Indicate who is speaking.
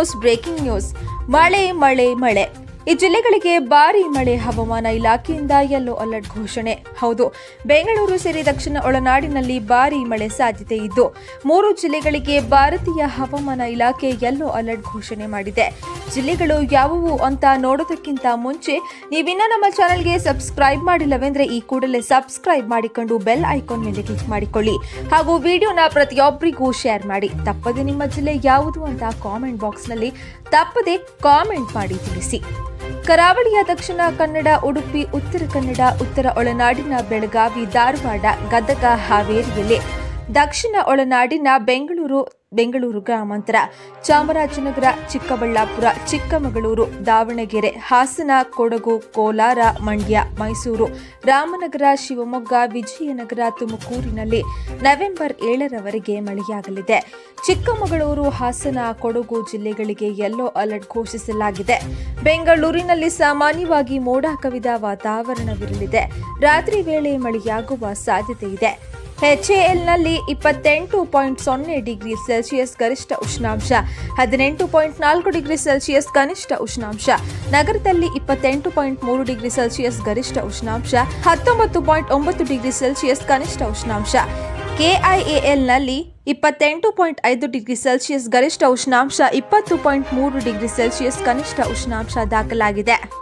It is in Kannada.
Speaker 1: ನ್ಯೂಸ್ ಬ್ರೇಕಿಂಗ್ ನ್ಯೂಸ್ ಮಳೆ ಮಳೆ ಮಳೆ ಈ ಜಿಲ್ಲೆಗಳಿಗೆ ಭಾರಿ ಮಳೆ ಹವಾಮಾನ ಇಲಾಖೆಯಿಂದ ಯೆಲ್ಲೋ ಅಲರ್ಟ್ ಘೋಷಣೆ ಹೌದು ಬೆಂಗಳೂರು ಸೇರಿ ದಕ್ಷಿಣ ಒಳನಾಡಿನಲ್ಲಿ ಭಾರಿ ಮಳೆ ಸಾಧ್ಯತೆ ಇದ್ದು ಮೂರು ಜಿಲ್ಲೆಗಳಿಗೆ ಭಾರತೀಯ ಹವಾಮಾನ ಇಲಾಖೆ ಯೆಲ್ಲೋ ಅಲರ್ಟ್ ಘೋಷಣೆ ಮಾಡಿದೆ ಜಿಲ್ಲೆಗಳು ಯಾವುವು ಅಂತ ನೋಡೋದಕ್ಕಿಂತ ಮುಂಚೆ ನೀವಿನ್ನ ನಮ್ಮ ಚಾನೆಲ್ಗೆ ಸಬ್ಸ್ಕ್ರೈಬ್ ಮಾಡಿಲ್ಲವೆಂದ್ರೆ ಈ ಕೂಡಲೇ ಸಬ್ಸ್ಕ್ರೈಬ್ ಮಾಡಿಕೊಂಡು ಬೆಲ್ ಐಕಾನ್ ಮೇಲೆ ಕ್ಲಿಕ್ ಮಾಡಿಕೊಳ್ಳಿ ಹಾಗೂ ವಿಡಿಯೋನ ಪ್ರತಿಯೊಬ್ಬರಿಗೂ ಶೇರ್ ಮಾಡಿ ತಪ್ಪದೆ ನಿಮ್ಮ ಜಿಲ್ಲೆ ಯಾವುದು ಅಂತ ಕಾಮೆಂಟ್ ಬಾಕ್ಸ್ನಲ್ಲಿ ತಪ್ಪದೆ ಕಾಮೆಂಟ್ ಮಾಡಿ ತಿಳಿಸಿ ಕರಾವಳಿಯ ದಕ್ಷಿಣ ಕನ್ನಡ ಉಡುಪಿ ಉತ್ತರ ಕನ್ನಡ ಉತ್ತರ ಒಳನಾಡಿನ ಬೆಳಗಾವಿ ಧಾರವಾಡ ಗದಗ ಹಾವೇರಿಯಲ್ಲಿ ದಕ್ಷಿಣ ಒಳನಾಡಿನ ಬೆಂಗಳೂರು ಬೆಂಗಳೂರು ಗ್ರಾಮಾಂತರ ಚಾಮರಾಜನಗರ ಚಿಕ್ಕಬಳ್ಳಾಪುರ ಚಿಕ್ಕಮಗಳೂರು ದಾವಣಗೆರೆ ಹಾಸನ ಕೊಡಗು ಕೋಲಾರ ಮಂಡ್ಯ ಮೈಸೂರು ರಾಮನಗರ ಶಿವಮೊಗ್ಗ ವಿಜಯನಗರ ತುಮಕೂರಿನಲ್ಲಿ ನವೆಂಬರ್ ಏಳರವರೆಗೆ ಮಳೆಯಾಗಲಿದೆ ಚಿಕ್ಕಮಗಳೂರು ಹಾಸನ ಕೊಡಗು ಜಿಲ್ಲೆಗಳಿಗೆ ಯೆಲ್ಲೋ ಅಲರ್ಟ್ ಘೋಷಿಸಲಾಗಿದೆ ಬೆಂಗಳೂರಿನಲ್ಲಿ ಸಾಮಾನ್ಯವಾಗಿ ಮೋಡ ಕವಿದ ವಾತಾವರಣವಿರಲಿದೆ ರಾತ್ರಿ ವೇಳೆ ಮಳೆಯಾಗುವ ಸಾಧ್ಯತೆ ಇದೆ ಎಚ್ಎಎಲ್ನಲ್ಲಿ ಇಪ್ಪತ್ತೆಂಟು ಪಾಯಿಂಟ್ ಸೊನ್ನೆ ಡಿಗ್ರಿ ಸೆಲ್ಸಿಯಸ್ ಗರಿಷ್ಠ ಉಷ್ಣಾಂಶ ಹದಿನೆಂಟು ಪಾಯಿಂಟ್ ನಾಲ್ಕು ಡಿಗ್ರಿ ಸೆಲ್ಸಿಯಸ್ ಕನಿಷ್ಠ ಉಷ್ಣಾಂಶ ನಗರದಲ್ಲಿ ಇಪ್ಪತ್ತೆಂಟು ಪಾಯಿಂಟ್ ಮೂರು ಡಿಗ್ರಿ ಸೆಲ್ಸಿಯಸ್ ಗರಿಷ್ಠ ಉಷ್ಣಾಂಶ ಹತ್ತೊಂಬತ್ತು ಪಾಯಿಂಟ್ ಒಂಬತ್ತು ಡಿಗ್ರಿ ಸೆಲ್ಸಿಯಸ್ ಕನಿಷ್ಠ ಉಷ್ಣಾಂಶ ಕೆಐಎಎಲ್ನಲ್ಲಿ ಇಪ್ಪತ್ತೆಂಟು ಪಾಯಿಂಟ್ ಐದು ಡಿಗ್ರಿ ಸೆಲ್ಸಿಯಸ್ ಗರಿಷ್ಠ ಉಷ್ಣಾಂಶ ಇಪ್ಪತ್ತು ಪಾಯಿಂಟ್ ಮೂರು ಡಿಗ್ರಿ ಸೆಲ್ಸಿಯಸ್ ಕನಿಷ್ಠ ಉಷ್ಣಾಂಶ ದಾಖಲಾಗಿದೆ